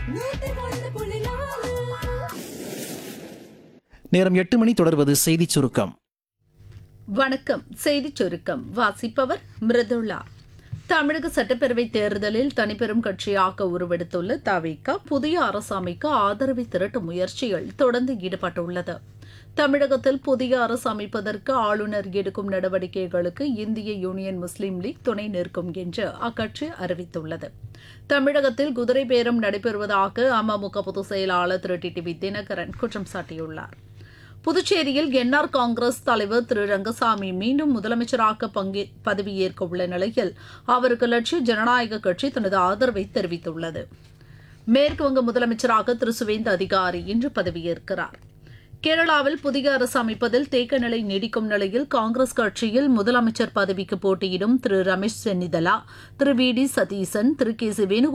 நேரம் எட்டு மணி தொடர்வது செய்திச் சுருக்கம் வணக்கம் செய்திச் சுருக்கம் வாசிப்பவர் மிருதுளா தமிழக சட்டப்பேரவை தேர்தலில் தனிப்பெரும் கட்சியாக உருவெடுத்துள்ள தவிக புதிய அரசு அமைக்க ஆதரவை திரட்டும் முயற்சியில் தொடர்ந்து ஈடுபட்டுள்ளது தமிழகத்தில் புதிய அரசு அமைப்பதற்கு ஆளுநர் எடுக்கும் நடவடிக்கைகளுக்கு இந்திய யூனியன் முஸ்லீம் லீக் துணை நிற்கும் என்று அக்கட்சி அறிவித்துள்ளது தமிழகத்தில் குதிரை பேரம் நடைபெறுவதாக அமமுக பொதுச் செயலாளர் திரு டிடிவி தினகரன் குற்றம் சாட்டியுள்ளார் புதுச்சேரியில் என்ஆர் காங்கிரஸ் தலைவர் திரு ரங்கசாமி மீண்டும் முதலமைச்சராக பங்கே பதவியேற்க உள்ள நிலையில் அவருக்கு லட்சிய ஜனநாயக கட்சி தனது ஆதரவை தெரிவித்துள்ளது மேற்குவங்க முதலமைச்சராக திரு சுவேந்த அதிகாரி இன்று பதவியேற்கிறார் கேரளாவில் புதிய அரசு அமைப்பதில் தேக்க நிலை நீடிக்கும் நிலையில் காங்கிரஸ் கட்சியில் முதலமைச்சர் பதவிக்கு போட்டியிடும் Thiru Ramesh Chennithala Thiru V D Satheesan Thiru K C Venugopal